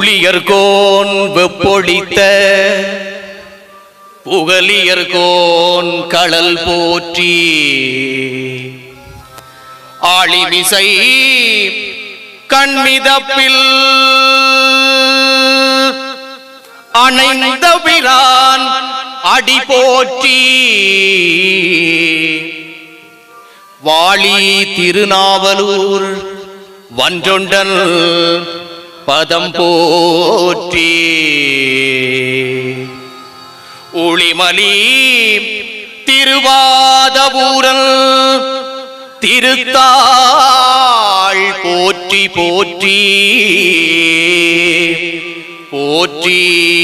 புலியர்கோன் வெப்பொழித்த புகலியர்கோன் களல் போற்றி ஆளிமிசை கண்மிதப்பில் அணைந்த பிரான் அடி போற்றி வாளி திருநாவலூர் வன்றொண்டல் பதம் போற்றி ஒளிமலி திருவாதபூரல் திருத்தாள் போற்றி போற்றி போற்றி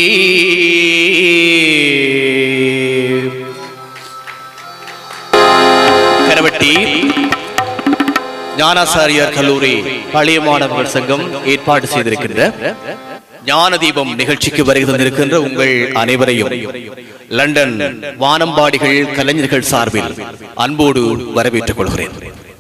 கரவட்டி ஞானாசாரியார் கல்லூரி பழைய மாணவர்கள் சங்கம் ஏற்பாடு செய்திருக்கின்ற ஞான தீபம் நிகழ்ச்சிக்கு வருகை தந்திருக்கின்ற உங்கள் அனைவரையும் லண்டன் வானம்பாடிகள் கலைஞர்கள் சார்பில் அன்போடு வரவேற்றுக் கொள்கிறேன்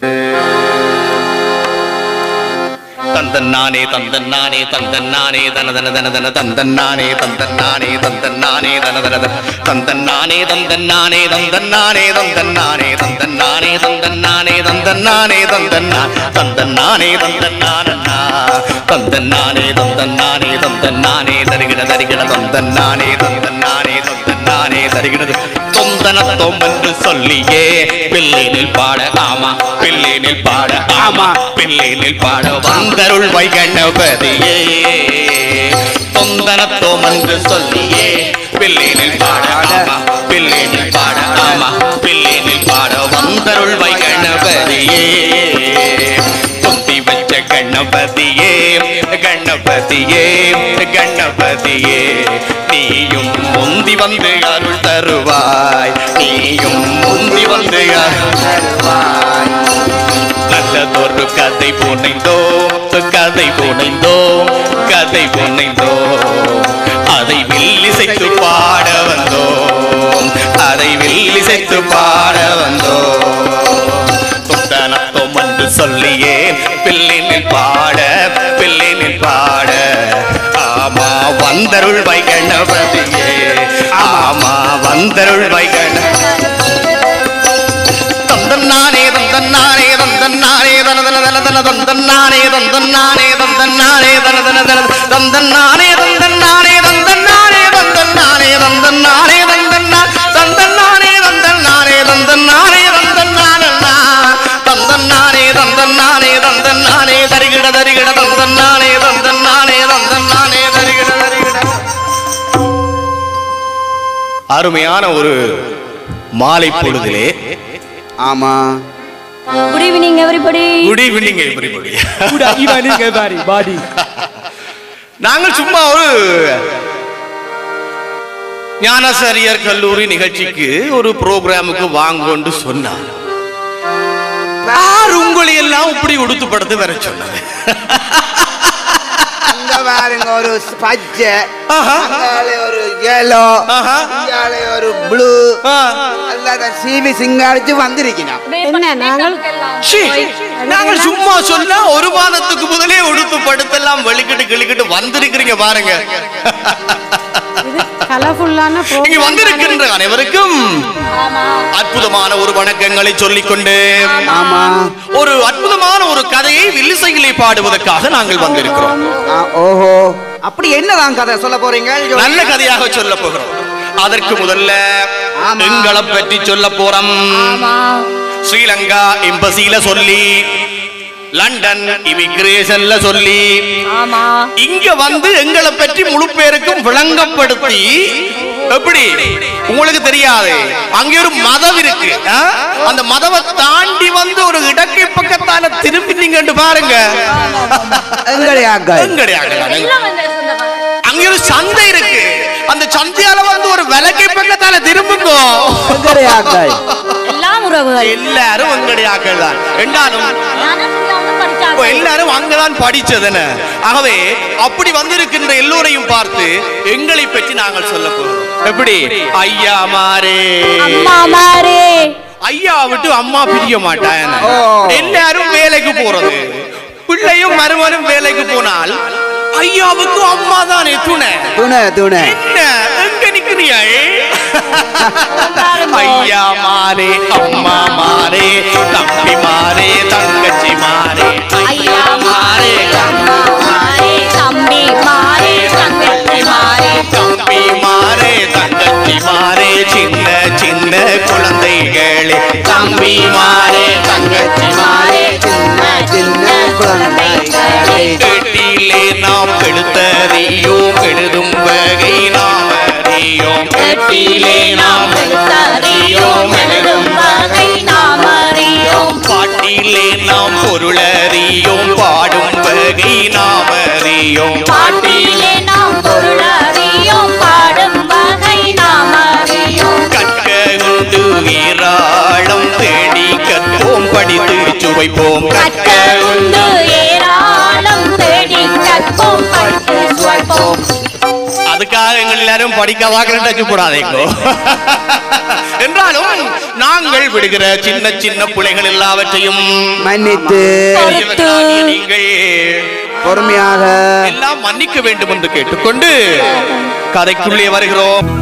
தந்தன் நானே தந்தன் நானே தந்தன் நானே தன தன தன தன தந்தன் நானே தந்தன் நானே தந்தன் நானே தன தன தன தந்தன் நானே தந்தன் நானே தந்தன் நானே தந்தன் நானே தந்தன் நானே தந்தன் நானே தந்தன் நானே தந்தன் நான் தந்தன் நானே தந்தன் நானண்ணா தந்தன் நானே தந்தன் நானே தந்தன் நானே தருகிற தருகிற தந்தன் நானே தந்தன் நானே தந்தன் நானே தருகிறது தொந்தனத்தோம் என்று சொல்லியே பிள்ளைனில் பாட ஆமா பிள்ளைனில் பாட ஆமா பிள்ளைனில் பாட வந்தருள் வைகணபதியே தொந்தனத்தோம் என்று சொல்லியே பிள்ளைனில் பாட ஆமா பிள்ளைனில் பாட ஆமா பிள்ளைனில் பாட வந்தருள் வைகணபதியே தொந்தி வச்ச கணபதியே கணபதியே கணபதியே நீயும் முந்தி வந்து அருள் தருவாய் நீயும் முந்தி வந்து அருள் தருவாய் நல்லதொரு கதை புனைந்தோம் கதை புனைந்தோம் கதை புனைந்தோம் அதை வில்லிசைத்து பாட வந்தோம் அதை வில்லிசைத்து பாட வந்தோம் துத்தனத்தோம் என்று சொல்லியே பிள்ளைனில் பாட பிள்ளைனில் பாட ஆமா வந்தருள் வைகணபதியே ஆமா வந்தருள் வைகண தந்தன்னானே தந்தன்னானே தந்தன்னானே தன தன தன தன தந்தன்னானே தந்தன்னானே தந்தன்னானே தன தன தன தந்தன்னானே தந்தன்னானே தந்தன்னானே தந்தன்னானே தந்தன்னானே தந்தன்னா தந்தன்னானே தந்தன்னானே தந்தன்னானே தந்தன்னானண்ணா தந்தன்னானே தந்தன்னானே தந்தன்னானே தருகிட தருகிட தந்தன்னானே தந்தன்னானே தந்தன்னானே தருகிட தருகிட அருமையான ஒரு மாலை பொழுதிலே ஆமா good evening everybody good evening everybody Good evening, everybody. நாங்கள் சும்மா ஒரு ஞானசாரியர் கல்லூரி நிகழ்ச்சிக்கு ஒரு ப்ரோக்ராமுக்கு வாங்கொண்டு சொன்னார் யார் உங்களை எல்லாம் இப்படி உடுத்துப்படுத்து வர சொன்னது அங்க பாருங்க ஒரு பச்சை ஆஹா. அங்காலே ஒரு yellow ஆஹா. இங்காலே ஒரு ப்ளூ ஆ. அல்லாத சீவி சிங்காரிச்சு வந்திருக்கணும் என்ன நாங்கள் சீ, நாங்கள் சும்மா சொன்னா ஒரு மாதத்துக்கு முதலே உடுத்து படுத்தெல்லாம் வெளிக்கிட்டு கிளிக்கிட்டு வந்திருக்கிறீங்க பாருங்க கலர்ஃபுல்லான இங்க வந்திருக்கின்ற அனைவருக்கும் அற்புதமான ஒரு வணக்கங்களை சொல்லிக்கொண்டு ஆமா ஒரு அற்புதமான ஒரு கதையை வில்லிசைகளை பாடுவதற்காக நாங்கள் வந்திருக்கிறோம் ஆ, ஓஹோ அப்படி என்னதான் கதை சொல்ல போறீங்க நல்ல கதையாக சொல்ல போகிறோம் அதற்கு முதல்ல ஆமா. எங்களை பற்றி சொல்ல போறோம் ஸ்ரீலங்கா எம்பசியில சொல்லி லண்டன் இமிகிரேஷன்ல சொல்லி ஆமா இங்க வந்து எங்களை பற்றி முழு பேருக்கும் விளங்கப்படுத்தி எப்படி உங்களுக்கு தெரியாது அங்க ஒரு மதம் இருக்கு ஆ? அந்த மதவை தாண்டி வந்து ஒரு இடக்கை பக்கத்தால திரும்பினீங்கன்னு பாருங்க எங்கடையாக்கள் எங்கடையாக அங்க ஒரு சந்தை இருக்கு அந்த சந்தையால வந்து ஒரு விளக்கை பக்கத்தால திரும்புங்க எங்கடையாக்கள் எல்லாம் உறவுகள் எல்லாரும் எங்கடையாக்கள் தான் என்றாலும் இப்போ எல்லாரும் அங்கதான் படிச்சதுன்னு ஆகவே அப்படி வந்திருக்கின்ற எல்லோரையும் பார்த்து எங்களை பற்றி நாங்கள் சொல்ல போறோம் எப்படி ஐயா மாரே அம்மா மாரே ஐயா விட்டு அம்மா பிரிய மாட்டான் ஓ. எல்லாரும் வேலைக்கு போறது பிள்ளையும் மருமனும் வேலைக்கு போனால் ஐயாவுக்கு அம்மா தானே துணை துணை துணை என்ன எங்க நிக்கிறியாள் ஐயா மாறே அம்மா மாறே தம்பி மாறே தங்கச்சி மாறே ஐயா மாறே அம்மா மாறே தம்பி மாறே தங்கச்சி மாறே தம்பி மாறே தங்கச்சி மாறே சின்ன சின்ன குழந்தைகளே தம்பி மாறே தங்கச்சி மாறே சின்ன சின்ன குழந்தைகளே கேட்டிலே நாம் கெடுத்தறியோம் எழுதும் வகை நாம் அறியோம் கேட்டிலே நாம் அறியோம் எழுதும் வகை நாம் அறியோம் பாட்டிலே நாம் பொருளறியோம் பாடும் வகை நாம் அறியோம் பாட்டிலே நாம் பொருள் அறியோம் பாடும் வகை நாம் அறியோம் கற்க உண்டு ஏராளம் தேடி கற்போம் படித்து சுவைப்போம் கற்க உண்டு ஏராளம் தேடி கற்போம் படித்து சுவைப்போம் அதுக்காக எங்கள் எல்லாரும் படிக்காதாக டச்சு போடாதீங்கோ என்றாலும் நாங்கள் விடுகிற சின்ன சின்ன பிள்ளைகள் எல்லாவற்றையும் மன்னித்து பெரியவர்களாகிய நீங்கள் பொறுமையாக எல்லாம் மன்னிக்க வேண்டும் என்று கேட்டுக்கொண்டு கதைக்குள்ளே வருகிறோம்